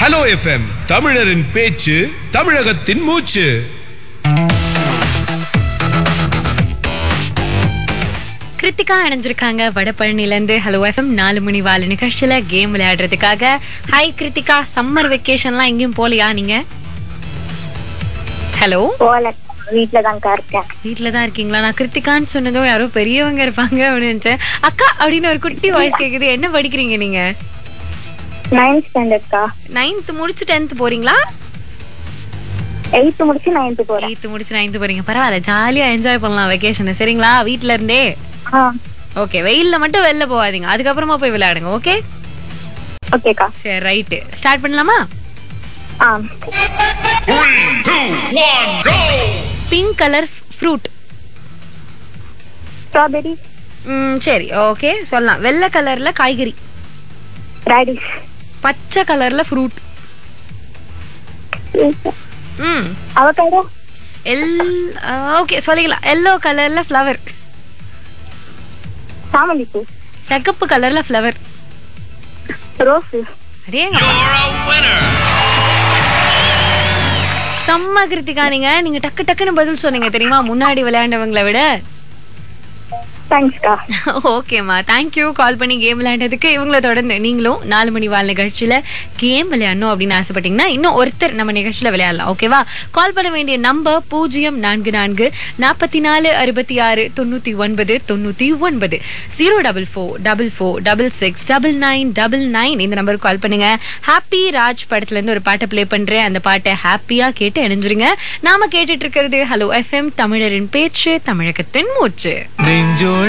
hello FM தமிழரின் பேச்சு தமிழகத்தின் மூச்சு கிருத்திகா இணைஞ்சிருக்காங்க வடபழனிலேருந்து ஹலோ எஃப்எம் நாலு மணி வாழ நிகழ்ச்சியில கேம் விளையாடுறதுக்காக ஹாய் கிருத்திகா சம்மர் வெக்கேஷன்லாம் எங்கேயும் போகலையா நீங்க ஹலோ போல வீட்டுல தான்க்கா இருக்கேன் வீட்டில் தான் இருக்கீங்களா நான் கிருத்திகான்னு சொன்னதும் யாரோ பெரியவங்க இருப்பாங்க அப்படின்னு நினைச்சேன் அக்கா அப்படின்னு ஒரு குட்டி வாய்ஸ் கேக்குது என்ன படிக்கிறீங்க நீங்க நைன்த் ஸ்டாண்டர்ட்க்கா நைன்த் முடிச்சு டென்த் போறீங்களா எயித்து முடிச்சு நைன்த்து போறேன் எயித்து முடிச்சு நைன்த் போறீங்க பரவாயில்ல ஜாலியா என்ஜாய் பண்ணலாம் வெக்கேஷன் சரிங்களா வீட்ல இருந்தே ஆ ஓகே வெயில்ல மட்டும் வெளில போகாதீங்க அதுக்கப்புறமா போய் விளையாடுங்க ஓகே ஓகேக்கா சரி ரைட்டு ஸ்டார்ட் பண்ணலாமா ஆ பிங்க் கலர் ஃப்ரூட் ஸ்ட்ராபெரி சரி ஓகே சொல்லலாம் வெள்ளை கலர்ல காய்கறி ரேடிஷ் பச்சை கலர்ல ஃப்ரூட் ம் அவகாடோ எல் ஓகே சொல்லிக்கலாம் எல்லோ கலர்ல ஃப்ளவர் சாமந்தி பூ சிகப்பு கலர்ல ஃப்ளவர் ரோஸு அடேங்க செம்ம கிருத்திகா நீங்க நீங்க டக்கு டக்குன்னு பதில் சொன்னீங்க தெரியுமா முன்னாடி விளையாண்டவங்களை விட தேங்க்ஸ்க்கா ஓகேம்மா தேங்க்யூ கால் பண்ணி கேம் விளையாண்டதுக்கு இவங்கள தொடர்ந்து நீங்களும் நாலு மணி வாழ் நிகழ்ச்சியில கேம் விளையாடணும் அப்படின்னு ஆசைப்பட்டீங்கன்னா இன்னும் ஒருத்தர் நம்ம நிகழ்ச்சியில விளையாடலாம் ஓகேவா கால் பண்ண வேண்டிய நம்பர் பூஜ்ஜியம் நான்கு நான்கு நாற்பத்தி நாலு அறுபத்தி ஆறு தொண்ணூத்தி ஒன்பது தொண்ணூத்தி ஒன்பது zero double four double four double six double nine double nine இந்த நம்பருக்கு கால் பண்ணுங்க ஹாப்பி ராஜ் படத்துல இருந்து ஒரு பாட்டை ப்ளே பண்றேன் அந்த பாட்டை ஹாப்பியா கேட்டு இணைஞ்சிருங்க நாம கேட்டுட்டு இருக்கிறது ஹலோ எஃப்எம் தமிழரின் பேச்சு தமிழகத்தின் மூச்சு நெஞ்சோ